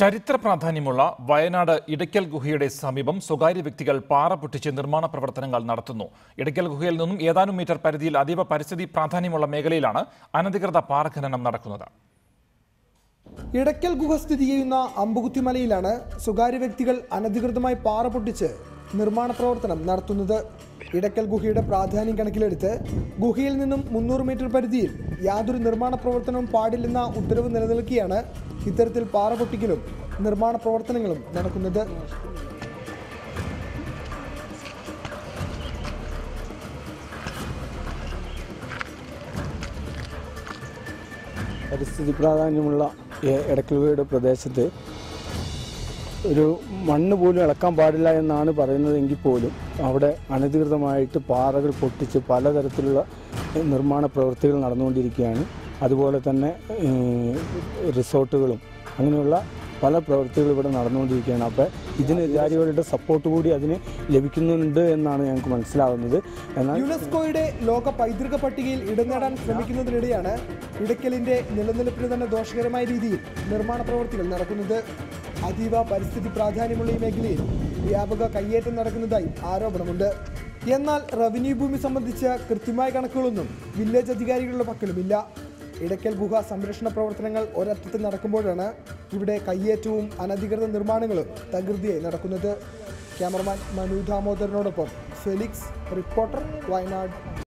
ചരിത്ര പ്രാധാന്യമുള്ള വയനാട് ഇടയ്ക്കൽ ഗുഹയുടെ സമീപം സ്വകാര്യ വ്യക്തികൾ പാറ പൊട്ടിച്ച് നിർമ്മാണ പ്രവർത്തനങ്ങൾ നടത്തുന്നു ഇടയ്ക്കൽ ഗുഹയിൽ നിന്നും ഏതാനും മീറ്റർ പരിധിയിൽ അതീവ പരിസ്ഥിതി പ്രാധാന്യമുള്ള മേഖലയിലാണ് അനധികൃത പാറഖനനം നടക്കുന്നത് ഇടയ്ക്കൽ ഗുഹ സ്ഥിതി ചെയ്യുന്ന അമ്പുകുത്തിമലയിലാണ് സ്വകാര്യ വ്യക്തികൾ അനധികൃതമായി പാറ പൊട്ടിച്ച് നിർമ്മാണ പ്രവർത്തനം നടത്തുന്നത് ഇടയ്ക്കൽ ഗുഹയുടെ പ്രാധാന്യം കണക്കിലെടുത്ത് ഗുഹയിൽ നിന്നും മുന്നൂറ് മീറ്റർ പരിധിയിൽ യാതൊരു നിർമ്മാണ പ്രവർത്തനവും പാടില്ലെന്ന ഉത്തരവ് നിലനിൽക്കെയാണ് ഇത്തരത്തിൽ പാറ പൊട്ടിക്കലും നിർമ്മാണ പ്രവർത്തനങ്ങളും നടക്കുന്നത് പരിസ്ഥിതി പ്രാധാന്യമുള്ള എ- എടക്കൽഗുഹയുടെ പ്രദേശത്ത് ഒരു മണ്ണ് പോലും ഇളക്കാൻ പാടില്ല എന്നാണ് പറയുന്നതെങ്കിൽ പോലും അവിടെ അനധികൃതമായിട്ട് പാറകൾ പൊട്ടിച്ച് പലതരത്തിലുള്ള നിർമ്മാണ പ്രവൃത്തികൾ നടന്നുകൊണ്ടിരിക്കുകയാണ് അതുപോലെ തന്നെ ഏഹ്, റിസോർട്ടുകളും അങ്ങനെയുള്ള പല പ്രവൃത്തികളും ഇവിടെ നടന്നുകൊണ്ടിരിക്കുകയാണ് അപ്പോൾ ഇതിന് എതിരാളികളുടെ സപ്പോർട്ട് കൂടി അതിന് ലഭിക്കുന്നുണ്ട് എന്നാണ് ഞങ്ങൾക്ക് മനസ്സിലാവുന്നത് എന്നാൽ യുനെസ്കോയുടെ ലോക പൈതൃക പട്ടികയിൽ ഇടം നേടാൻ ശ്രമിക്കുന്നതിനിടെയാണ് ഇടയ്ക്കലിന്റെ നിലനിൽപ്പിന് തന്നെ ദോഷകരമായ രീതിയിൽ നിർമ്മാണ പ്രവൃത്തികൾ നടക്കുന്നത് അതീവ പരിസ്ഥിതി പ്രാധാന്യമുള്ള ഈ മേഖലയിൽ വ്യാപക കയ്യേറ്റം നടക്കുന്നതായി ആരോപണമുണ്ട് എന്നാൽ റവന്യൂ ഭൂമി സംബന്ധിച്ച കൃത്യമായ കണക്കുകളൊന്നും വില്ലേജ് അധികാരികളുടെ പക്കലുമില്ല ഇടയ്ക്കൽ ഗുഹ സംരക്ഷണ പ്രവർത്തനങ്ങൾ ഒരറ്റത്ത് നടക്കുമ്പോഴാണ് ഇവിടെ കയ്യേറ്റവും അനധികൃത നിർമ്മാണങ്ങളും തകൃതിയായി നടക്കുന്നത് ക്യാമറമാൻ മനു ദാമോദരനോടൊപ്പം ഫെലിക്സ് റിപ്പോർട്ടർ വയനാട്